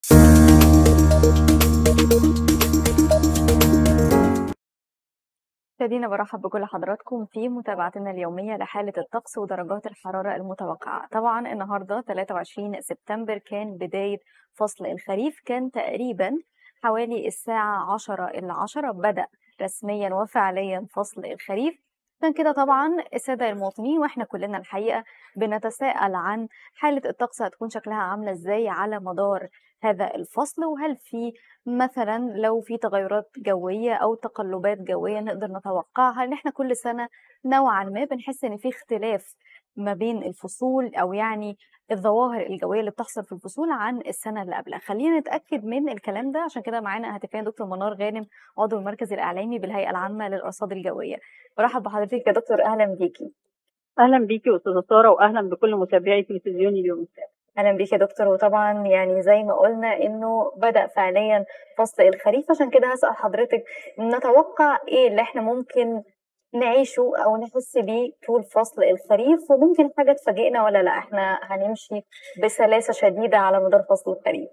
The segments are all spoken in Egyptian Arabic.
مشاهدينا برحب بكل حضراتكم في متابعتنا اليومية لحالة الطقس ودرجات الحرارة المتوقعة طبعا النهاردة 23 سبتمبر كان بداية فصل الخريف كان تقريبا حوالي الساعة 10 إلى 10 بدأ رسميا وفعليا فصل الخريف عشان كده طبعا السادة المواطنين واحنا كلنا الحقيقة بنتساءل عن حالة الطقس هتكون شكلها عاملة ازاي على مدار هذا الفصل وهل في مثلا لو في تغيرات جوية أو تقلبات جوية نقدر نتوقعها إن احنا كل سنة نوعا ما بنحس إن في اختلاف ما بين الفصول أو يعني الظواهر الجوية اللي بتحصل في الفصول عن السنة اللي قبلها خلينا نتأكد من الكلام ده عشان كده معانا هاتفيا دكتور منار غانم عضو المركز الإعلامي بالهيئة العامة للأرصاد الجوية برحب بحضرتك يا دكتور أهلا بيكي اهلا بيكي استاذه ساره واهلا بكل متابعي تلفزيون اليوم السابع اهلا بيك يا دكتور وطبعا يعني زي ما قلنا انه بدا فعليا فصل الخريف عشان كده هسال حضرتك نتوقع ايه اللي احنا ممكن نعيشه او نحس بيه طول فصل الخريف وممكن حاجه تفاجئنا ولا لا احنا هنمشي بسلاسه شديده على مدار فصل الخريف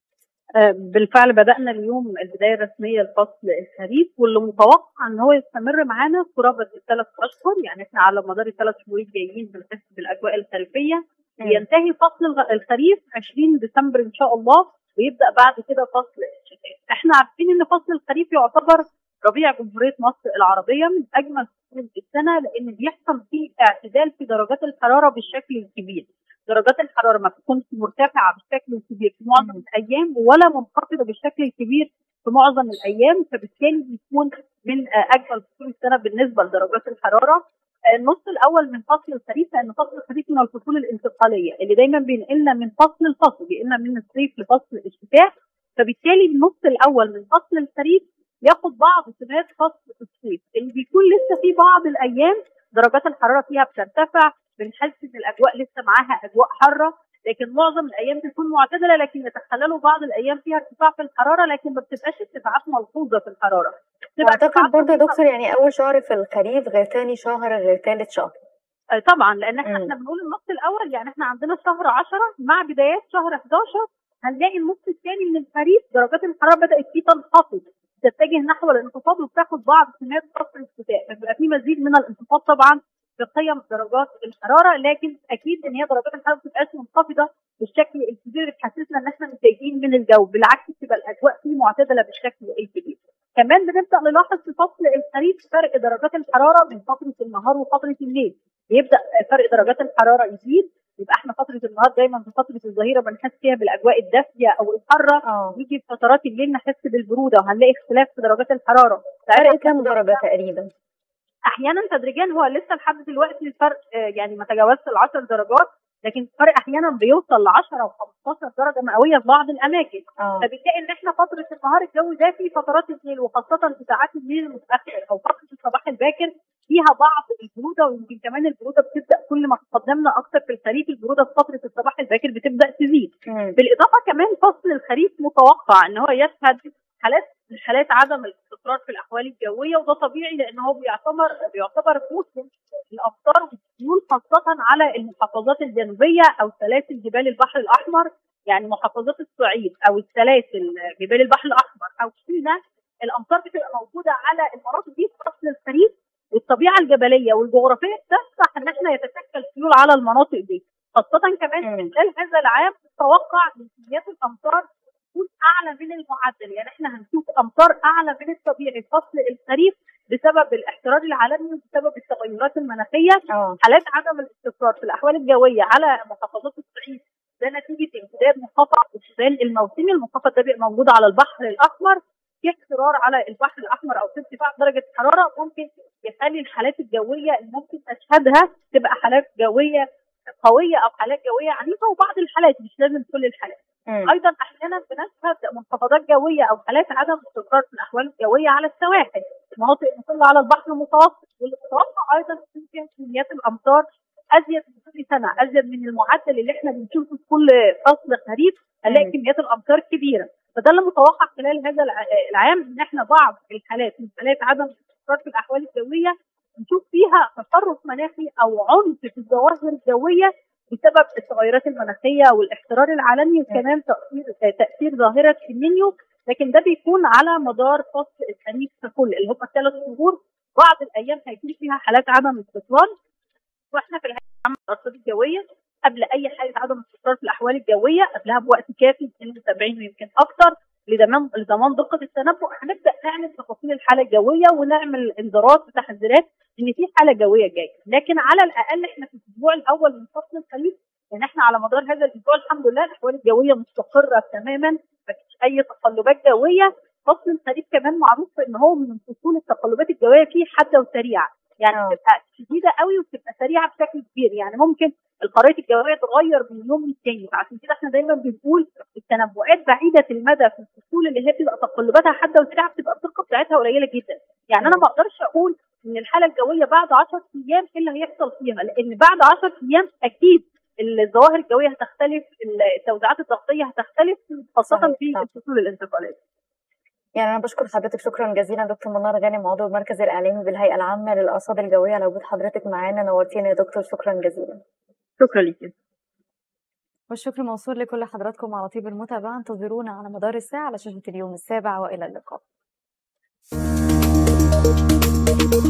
آه، بالفعل بدانا اليوم البدايه الرسميه لفصل الخريف واللي متوقع ان هو يستمر معانا قرابه الثلاث اشهر يعني احنا على مدار الثلاث شهور الجايين بنحس بالاجواء الخريفيه ينتهي فصل الغ- الخريف 20 ديسمبر ان شاء الله ويبدا بعد كده فصل الشتاء احنا عارفين ان فصل الخريف يعتبر ربيع جمهوريه مصر العربيه من اجمل فصول السنه لان بيحصل فيه اعتدال في درجات الحراره بالشكل الكبير درجات الحراره ما بتكونش مرتفعه بالشكل الكبير في معظم الايام ولا منخفضه بالشكل الكبير في معظم الايام فبالتالي بيكون من آه، اجمل فصول السنه بالنسبه لدرجات الحراره النص الاول من فصل الخريف لان فصل الخريف من الفصول الانتقاليه اللي دايما بينقلنا من فصل لفصل بينقلنا من الصيف لفصل الشتاء فبالتالي النص الاول من فصل الخريف ياخد بعض سمات فصل الصيف اللي بيكون لسه في بعض الايام درجات الحراره فيها بترتفع بنحس ان الاجواء لسه معاها اجواء حاره لكن معظم الايام بتكون معتدله لكن يتخللوا بعض الايام فيها ارتفاع في الحراره لكن ما بتبقاش ارتفاعات ملحوظه في الحراره بتبقى اعتقد ارتفاعات برضه يا بسيطة. دكتور يعني اول شهر في الخريف غير تاني شهر غير تالت شهر آه، طبعا لان احنا مم. احنا بنقول النص الاول يعني احنا عندنا شهر 10 مع بدايات شهر 11 هنلاقي النص الثاني من الخريف درجات الحراره بدات فيه تنخفض تتجه نحو الانخفاض وبتاخد بعض سمات فصل الشتاء فبيبقى في مزيد من الانخفاض طبعا في قيم درجات الحراره لكن اكيد ان هي درجات الحراره ما بتبقاش منخفضه بالشكل الكبير اللي تحسسنا ان احنا متضايقين من الجو بالعكس بتبقى الاجواء فيه معتدله بالشكل الكبير كمان بنبدا نلاحظ في فصل الخريف فرق درجات الحراره من فتره النهار وفتره الليل يبدا فرق درجات الحراره يزيد يبقى احنا فتره النهار دايما في فتره الظهيره بنحس فيها بالاجواء الدافيه او الحاره اه نيجي في فترات الليل نحس بالبروده وهنلاقي اختلاف في درجات الحراره فرق كام درجه تقريبا احيانا تدريجيا هو لسه لحد دلوقتي الفرق آه، يعني ما تجاوزش ال 10 درجات لكن الفرق احيانا بيوصل ل 10 او 15 درجه مئويه في بعض الاماكن اه فبتلاقي ان احنا فتره النهار الجو دافي فترات الليل وخاصه في ساعات الليل المتاخر او فتره الصباح الباكر فيها بعض البروده ويمكن كمان البروده بتبدا كل ما تقدمنا اكثر في الخريف البروده في فتره الصباح الباكر بتبدا تزيد مم. بالاضافه كمان فصل الخريف متوقع ان هو يشهد حالات من حالات عدم الاستقرار في الاحوال الجويه وده طبيعي لان هو بيعتبر بيعتبر موسم الامطار والسيول خاصه على المحافظات الجنوبيه او سلاسل جبال البحر الاحمر يعني محافظات الصعيد او السلاسل جبال البحر الاحمر او سيناء الامطار بتبقى موجوده على المناطق دي في فصل الخريف والطبيعه الجبليه والجغرافيه تسمح ان احنا يتشكل سيول على المناطق دي خاصه كمان مم. خلال هذا العام متوقع ان كميات الامطار تكون اعلى من المعدل يعني احنا هنشوف امطار اعلى من الطبيعي في فصل الخريف بسبب الاحترار العالمي وبسبب التغيرات المناخيه اه حالات عدم الاستقرار في الاحوال الجويه على محافظات الصعيد ده نتيجه امتداد منخفض الشمال الموسمي المنخفض ده بيبقى موجود على البحر الاحمر في احترار على البحر الاحمر او في ارتفاع درجه الحراره ممكن يخلي الحالات الجويه اللي ممكن تشهدها تبقى حالات جويه قويه او حالات جويه عنيفه وبعض الحالات مش لازم كل الحالات مم. ايضا احيانا بنشهد منخفضات جويه او حالات عدم استقرار في الاحوال الجويه على السواحل مناطق مطله على البحر المتوسط واللي متوقع ايضا يكون فيها كميات الامطار ازيد من كل سنه ازيد من المعدل اللي احنا بنشوفه في كل فصل خريف هنلاقي مم. كميات الامطار كبيره فده اللي متوقع خلال هذا الع- العام ان احنا بعض الحالات من حالات عدم الاستقرار في الاحوال الجويه نشوف فيها تطرف مناخي او عنف في الظواهر الجويه بسبب التغيرات المناخيه والاحترار العالمي وكمان تاثير تاثير ظاهره النينيو لكن ده بيكون على مدار فصل الخريف ككل اللي هم الثلاث شهور بعض الايام هيكون فيها حالات عدم استقرار واحنا في الهيئه العامه للارصاد الجويه قبل اي حاله عدم استقرار في الاحوال الجويه قبلها بوقت كافي 72 ويمكن اكثر لضمان لضمان دقه التنبؤ هنبدا نعمل تفاصيل الحاله الجويه ونعمل انذارات وتحذيرات ان في حاله جويه جايه لكن على الاقل احنا في الاسبوع الاول من فصل الخريف لان احنا على مدار هذا الاسبوع الحمد لله الاحوال الجويه مستقره تماما مفيش اي تقلبات جويه فصل الخريف كمان معروف ان هو من فصول التقلبات الجويه فيه حاده وسريعه يعني آه. بتبقى شديده قوي وبتبقى سريعه بشكل كبير يعني ممكن الخرائط الجويه تتغير من يوم للتاني فعشان كده احنا دايما بنقول التنبؤات بعيده المدى في الفصول اللي هي بتبقى تقلباتها حاده وسريعه بتبقى الدقه بتاعتها قليله جدا يعني انا مم. ما اقدرش اقول ان الحاله الجويه بعد 10 ايام ايه اللي هيحصل فيها لان بعد 10 ايام اكيد الظواهر الجويه هتختلف التوزيعات الضغطيه هتختلف خاصه صحيح، في صح. الفصول الانتقاليه يعني أنا بشكر حضرتك شكرا جزيلا دكتور منار غانم عضو المركز الإعلامي بالهيئة العامة للأرصاد الجوية على وجود حضرتك معانا نورتينا يا دكتور شكرا جزيلا شكرا ليكي والشكر موصول لكل حضراتكم على طيب المتابعة انتظرونا على مدار الساعة على شاشة اليوم السابع وإلى اللقاء